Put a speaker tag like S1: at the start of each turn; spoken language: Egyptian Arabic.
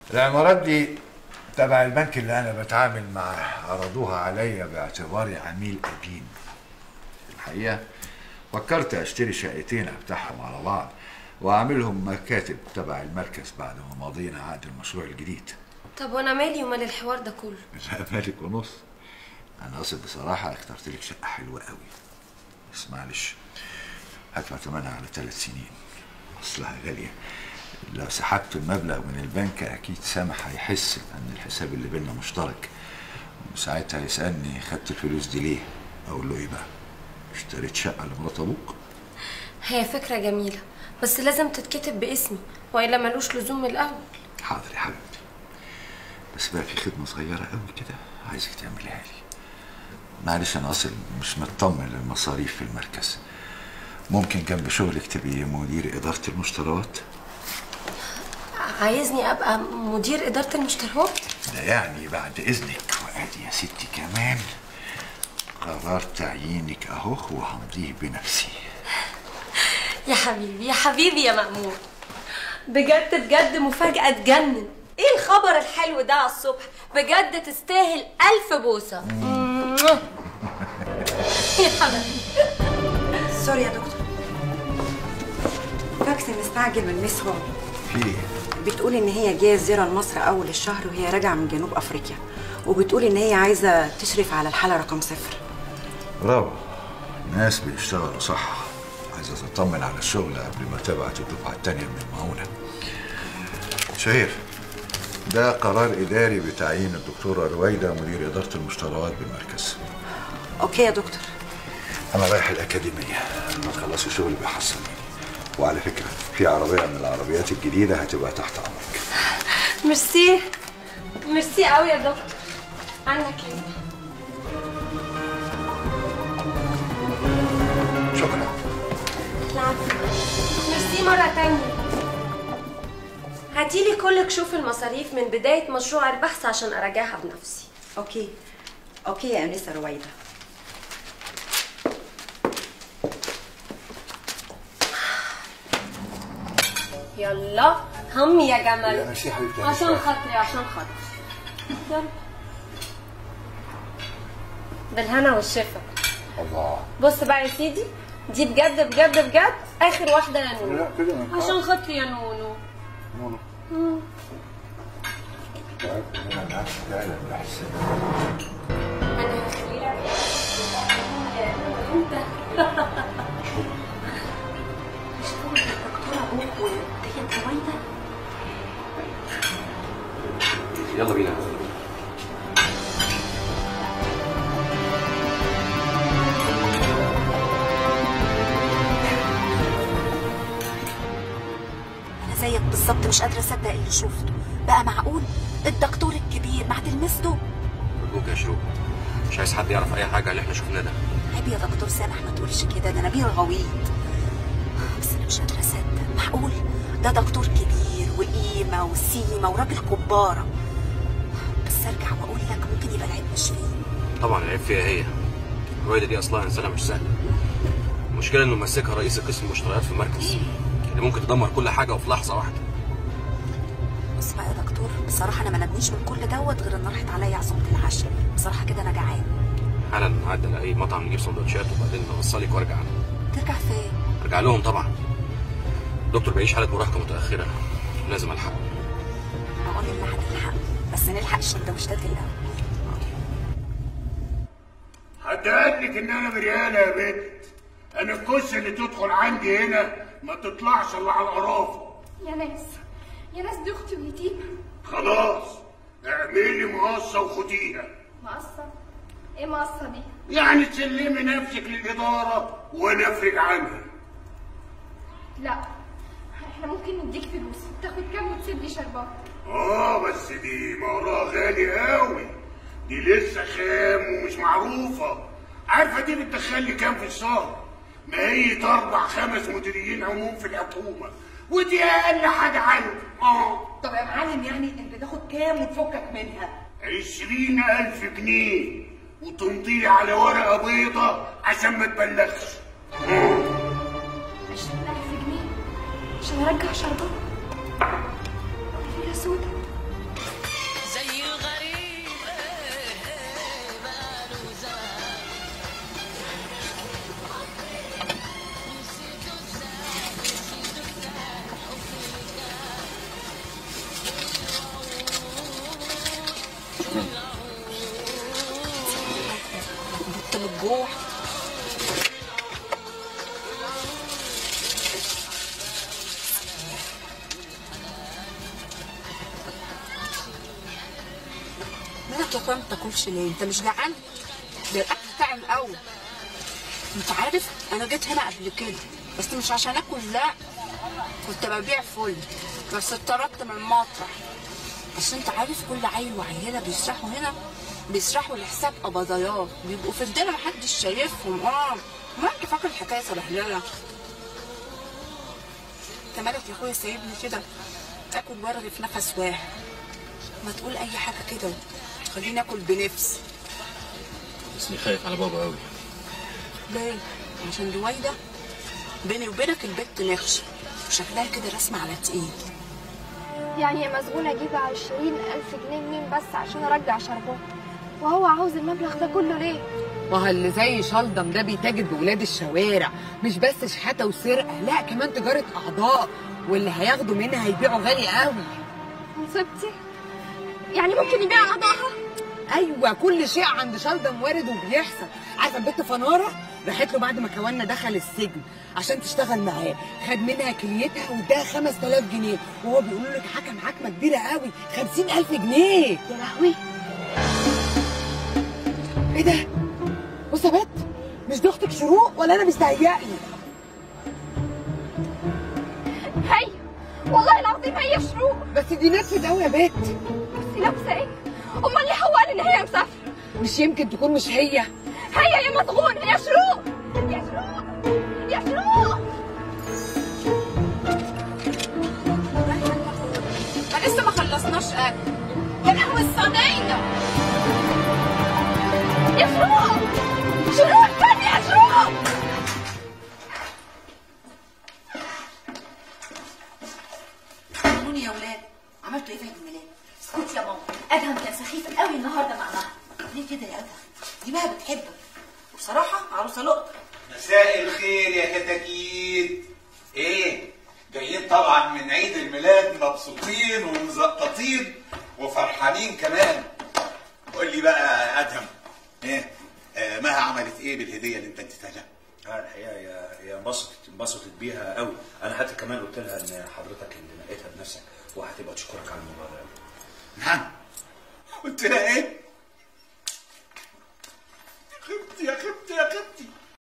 S1: العمارات دي تبع البنك اللي انا بتعامل معاه عرضوها عليا باعتباري عميل قديم الحقيقه فكرت اشتري شقتين افتحهم على بعض واعملهم مكاتب تبع المركز بعد ما مضينا عقد المشروع الجديد
S2: طب وانا مالي ومال الحوار ده كله
S1: لا مالك ونص انا اقصد بصراحه اخترت لك شقه حلوه قوي بس معلش هدفع ثمنها على ثلاث سنين اصلها غاليه لو سحبت المبلغ من البنك اكيد سامح هيحس ان الحساب اللي بينا مشترك وساعتها يسالني خدت الفلوس دي ليه اقول له ايه بقى اشتريت شقه لمرات ابوك
S2: هي فكرة جميلة بس لازم تتكتب باسمي والا ملوش لزوم من الاول
S1: حاضر يا حبيبتي بس بقى في خدمه صغيره قوي كده عايزك تعمليها لي معلش انا اصل مش مطمن للمصاريف في المركز ممكن جنب شغلك تبقي مدير اداره المشتريات
S2: عايزني ابقى مدير ادارة المشتريات
S1: ده يعني بعد اذنك وادي يا ستي كمان قرار تعيينك اهو وهمضيه بنفسي
S2: يا حبيبي يا حبيبي يا مأمون بجد بجد مفاجأة تجنن ايه الخبر الحلو ده على الصبح بجد تستاهل ألف بوسة يا حبيبي
S3: سوري يا دكتور فاكس مستعجل من ميس هون
S1: في ايه
S3: بتقول ان هي جايه زياره لمصر اول الشهر وهي راجعه من جنوب افريقيا وبتقول ان هي عايزه تشرف على الحاله رقم صفر
S1: برافو ناس بيشتغلوا صح عايزه تطمن على الشغل قبل ما تبعت الدفعه التانيه من المعونه شهير ده قرار اداري بتعيين الدكتوره رويده مدير اداره المشتريات بالمركز
S3: اوكي يا دكتور
S1: انا رايح الاكاديميه لما تخلصوا شغل بيحصلني وعلى فكره في عربيه من العربيات الجديده هتبقى تحت امرك
S2: ميرسي ميرسي قوي يا دكتور عنك ايه
S1: شكرا
S2: العفو ميرسي مرة تانية هاتيلي كل كشوف المصاريف من بداية مشروع البحث عشان أراجعها بنفسي
S3: اوكي اوكي يا انسه رويده
S2: يلا هم يا جمال
S1: لا، ميرسي يا حبيبتي.
S2: عشان خاطري عشان خاطري يلا بالهنا والشفا
S1: الله
S2: بص بقى يا سيدي دي بجد بجد بجد اخر واحده يا نونو
S1: لا، كده ما ينفعش.
S2: عشان خاطري يا نونو
S1: نونو طيب انا معاك فعلا احسن
S2: انا هخليها
S3: مش هو الدكتوره ابوك وهي رويده
S4: يلا بينا
S5: انا زيك بالظبط مش قادره اصدق اللي شفته بقى معقول الدكتور الكبير ما هتلمسته
S4: ارجوك يا شروق مش عايز حد يعرف اي حاجه عن اللي احنا شفناه ده
S5: عيب يا دكتور سامح ما تقولش كده ده نبيل غويط بس انا مش قادره اصدق معقول ده دكتور كبير وقيمه وسيمه وراجل كباره بس ارجع واقول لك ممكن يبقى العيب مش فيه
S4: طبعا العيب فيها هي الوالده دي اصلها انسانه مش سهله المشكله انه ماسكها رئيس قسم المشتريات في المركز اللي ممكن تدمر كل حاجه وفي لحظه واحده
S5: بص بقى يا دكتور بصراحه انا ما ندمنيش من كل دوت غير ان راحت عليا عزومه العشاء بصراحه كده انا جعان
S4: حالا نعدي على اي مطعم نجيب سندوتشات وبعدين اوصلك وارجع
S5: ترجع فين
S4: ارجع لهم طبعا الدكتور بيعيش حاله مراهقه متاخره لازم الحقه
S5: اقول اللي هنلحق بس نلحق السندوتشات الاول
S6: حد قال لك ان انا مريانه يا بنت انا الكوسه اللي تدخل عندي هنا ما تطلعش الا على القرافه
S7: يا ناس يا ناس دي اختي ويتيمه
S6: خلاص اعملي مقصه وخديها
S7: مقصه ايه مقصه دي
S6: يعني تسلمي نفسك للاداره وانا افرج عنها
S7: لا احنا ممكن نديك فلوس تاخد كام وتسيب لي شربات
S6: اه بس دي موضوع غالي قوي دي لسه خام ومش معروفه عارفه دي بتدخلي كام في الشهر ما هي اربع خمس مديرين عموم في الحكومه ودي اقل حاجه عندي اه
S8: طب يا معلم يعني انت تاخد كام وتفكك منها
S6: عشرين ألف جنيه وتمضي على ورقة بيضة عشان ما تبلغش
S7: عشرين ألف جنيه عشان أرجع شربات يا سودا
S5: مت من الجوع مالك يا اخويا ما بتاكلش ليه؟ انت مش جعان؟ ده الاكل طعم قوي انت عارف انا جيت هنا قبل كده بس مش عشان اكل لا كنت ببيع فل بس اتطردت من المطرح بس انت عارف كل عيل وعيله بيسرحوا هنا بيسرحوا لحساب قبضايات بيبقوا في الدنيا محدش شايفهم اه ما انت فاكر الحكايه سبهلله انت مالك يا اخويا سايبني كده اكل ورغي في نفس واحد ما تقول اي حاجه كده خليني اكل بنفس
S4: بس خايف على بابا قوي
S5: ليه عشان دويده بيني وبينك البت نخشه وشكلها كده رسمه على تقيل
S7: يعني يا مسجونة أجيب عشرين ألف جنيه منين بس عشان أرجع شربات وهو عاوز المبلغ ده كله ليه؟
S9: ما هو اللي زي شلدم ده بيتاجر بولاد الشوارع مش بس شحاته وسرقه لا كمان تجاره اعضاء واللي هياخدوا منها هيبيعوا غالي قوي
S7: مصيبتي يعني ممكن يبيع أعضائها؟
S9: ايوه كل شيء عند شلدم وارد وبيحصل عارفه البت فناره راحت له بعد ما كوانا دخل السجن عشان تشتغل معاه خد منها كليتها واداها 5000 جنيه وهو بيقول لك حكم حكمه كبيره قوي 50000 جنيه
S7: يا لهوي
S9: ايه ده بص يا بت مش دي اختك شروق ولا انا مستهيألي
S7: هي والله العظيم هي شروق
S9: بس دي نفست قوي يا بت
S7: بس لابسة إيه؟ أمال ليه هو قال إن هي مسافرة؟
S9: مش يمكن تكون مش هي
S7: هي يا مضغون يا شروق يا شروق يا شروق
S5: ما لسه ما خلصناش اكل يا لهوي الصينيه
S7: يا شروق شروق استني يا شروق
S8: قولوني يا ولاد عملتوا ايه في عيد الميلاد؟ اسكتي يا ماما ادهم كان سخيف قوي النهارده مع مها ليه كده يا ادهم؟ دي بقى بتحبك وبصراحه عروسه لقطه
S10: مساء الخير يا كتاكيت ايه جايين طبعا من عيد الميلاد مبسوطين ومزقططين وفرحانين كمان قول لي بقى يا ادهم ايه آه مها عملت ايه بالهديه اللي انت اديتها لها
S11: اه الحقيقه هي هي انبسطت انبسطت بيها قوي انا حتى كمان قلت لها ان حضرتك اللي نقيتها بنفسك وهتبقى تشكرك على الموضوع ده
S10: نعم قلت لها ايه خبتي يا خبتي يا خبتي